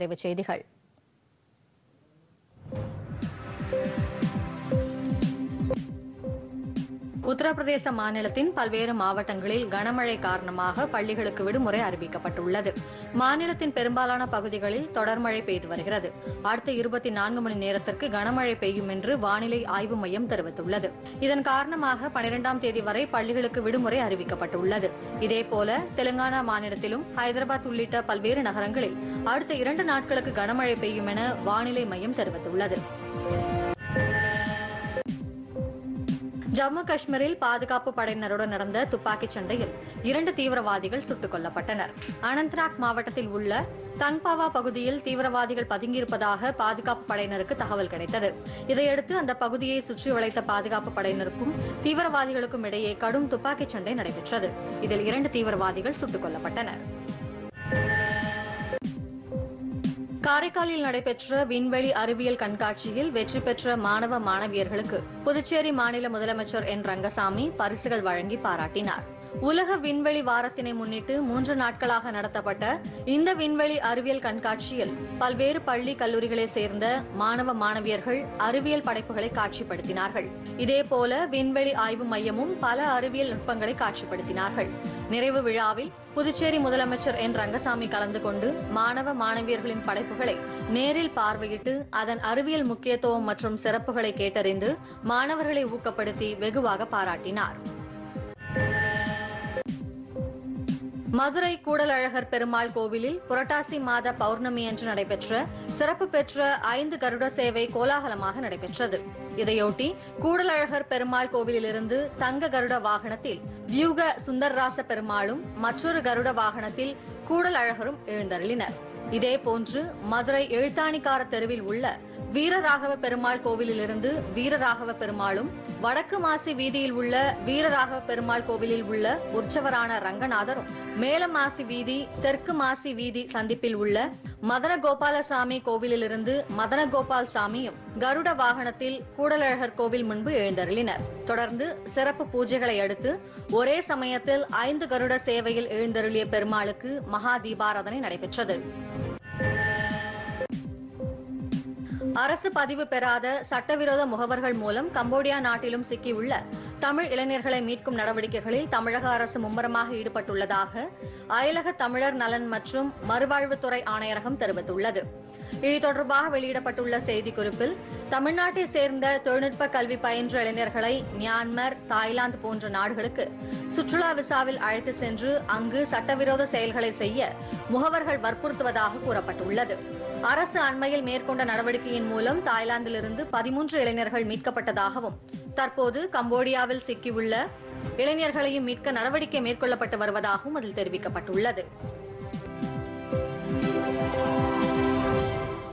தலைப்புச் செய்திகள் உத்தரப்பிரதேச மாநிலத்தின் பல்வேறு மாவட்டங்களில் கனமழை காரணமாக பள்ளிகளுக்கு விடுமுறை அறிவிக்கப்பட்டுள்ளது மாநிலத்தின் பெரும்பாலான பகுதிகளில் தொடர் மழை பெய்து வருகிறது அடுத்த இருபத்தி நான்கு மணி நேரத்திற்கு கனமழை பெய்யும் என்று வானிலை ஆய்வு மையம் தெரிவித்துள்ளது இதன் காரணமாக பனிரெண்டாம் தேதி வரை பள்ளிகளுக்கு விடுமுறை அறிவிக்கப்பட்டுள்ளது இதேபோல தெலுங்கானா மாநிலத்திலும் ஹைதராபாத் உள்ளிட்ட பல்வேறு நகரங்களில் அடுத்த இரண்டு நாட்களுக்கு கனமழை பெய்யும் என வானிலை மையம் தெரிவித்துள்ளது ஜம்மு காஷ்மீரில் பாதுகாப்பு படையினருடன் நடந்த துப்பாக்கிச் சண்டையில் இரண்டு தீவிரவாதிகள் சுட்டுக் கொல்லப்பட்டனர் அனந்த்நாக் மாவட்டத்தில் உள்ள தங்பாவா பகுதியில் தீவிரவாதிகள் பதுங்கியிருப்பதாக பாதுகாப்பு படையினருக்கு தகவல் கிடைத்தது இதையடுத்து அந்த பகுதியை சுற்றி வளைத்த பாதுகாப்பு படையினருக்கும் தீவிரவாதிகளுக்கும் இடையே கடும் துப்பாக்கிச் சண்டை நடைபெற்றது இதில் இரண்டு தீவிரவாதிகள் சுட்டுக் கொல்லப்பட்டனர் காரைக்காலில் நடைபெற்ற விண்வெளி அறிவியல் கண்காட்சியில் வெற்றி பெற்ற மாணவ மாணவியர்களுக்கு புதுச்சேரி மாநில முதலமைச்சர் என் ரங்கசாமி பரிசுகள் வழங்கி பாராட்டினார் உலக விண்வெளி வாரத்தினை முன்னிட்டு மூன்று நாட்களாக நடத்தப்பட்ட இந்த விண்வெளி அறிவியல் கண்காட்சியில் பல்வேறு பள்ளி கல்லூரிகளை சேர்ந்த மாணவ மாணவியர்கள் அறிவியல் படைப்புகளை காட்சிப்படுத்தினார்கள் இதேபோல விண்வெளி ஆய்வு மையமும் பல அறிவியல் நுட்பங்களை காட்சிப்படுத்தினார்கள் நிறைவு விழாவில் புதுச்சேரி முதலமைச்சர் என் ரங்கசாமி கலந்து கொண்டு மாணவ மாணவியர்களின் படைப்புகளை நேரில் பார்வையிட்டு அதன் அறிவியல் முக்கியத்துவம் மற்றும் சிறப்புகளை கேட்டறிந்து மாணவர்களை ஊக்கப்படுத்தி வெகுவாக பாராட்டினார் மதுரை கூடலழகர் பெருமாள் கோவிலில் புரட்டாசி மாத பௌர்ணமி அன்று நடைபெற்ற சிறப்பு பெற்ற ஐந்து கருட சேவை கோலாகலமாக நடைபெற்றது இதையொட்டி கூடலழகர் பெருமாள் கோவிலிலிருந்து தங்க கருட வாகனத்தில் வியூக சுந்தர்ராச பெருமாளும் மற்றொரு கருட வாகனத்தில் கூடலழகரும் எழுந்தருளினர் இதேபோன்று மதுரை எழுத்தாணிக்கார தெருவில் உள்ள வீரராகவ பெருமாள் கோவிலிலிருந்து வீரராகவ பெருமாளும் வடக்கு மாசி வீதியில் உள்ள வீரராகவ பெருமாள் கோவிலில் உள்ள உற்சவரான ரங்கநாதரும் மேல மாசி வீதி தெற்கு மாசி வீதி சந்திப்பில் உள்ள மதன கோபாலசாமி கோவிலிலிருந்து மதன கோபால் சாமியும் கருட வாகனத்தில் கூடலழகர் கோவில் முன்பு எழுந்தருளினர் தொடர்ந்து சிறப்பு பூஜைகளை அடுத்து ஒரே சமயத்தில் ஐந்து கருட சேவையில் எழுந்தருளிய பெருமாளுக்கு மகா தீபாராதனை நடைபெற்றது அரசு பதிவு பெறாத சட்டவிரோத முகவர்கள் மூலம் கம்போடியா நாட்டிலும் சிக்கியுள்ள தமிழ் இளைஞர்களை மீட்கும் நடவடிக்கைகளில் தமிழக அரசு மும்முரமாக ஈடுபட்டுள்ளதாக அயலக தமிழர் நலன் மற்றும் மறுவாழ்வுத்துறை ஆணையரகம் தெரிவித்துள்ளது இது தொடர்பாக வெளியிடப்பட்டுள்ள செய்திக்குறிப்பில் தமிழ்நாட்டை சேர்ந்த தொழில்நுட்ப கல்வி பயின்ற இளைஞர்களை மியான்மர் தாய்லாந்து போன்ற நாடுகளுக்கு சுற்றுலா விசாவில் அழைத்து சென்று அங்கு சட்டவிரோத செயல்களை செய்ய முகவர்கள் வற்புறுத்துவதாக கூறப்பட்டுள்ளது அரசு அண்மையில் மேற்கொண்ட நடவடிக்கையின் மூலம் தாய்லாந்திலிருந்து பதிமூன்று இளைஞர்கள் மீட்கப்பட்டதாகவும் தற்போது கம்போடியாவில் சிக்கியுள்ள இளைஞர்களையும் மீட்க நடவடிக்கை மேற்கொள்ளப்பட்டு வருவதாகவும் அதில் தெரிவிக்கப்பட்டுள்ளது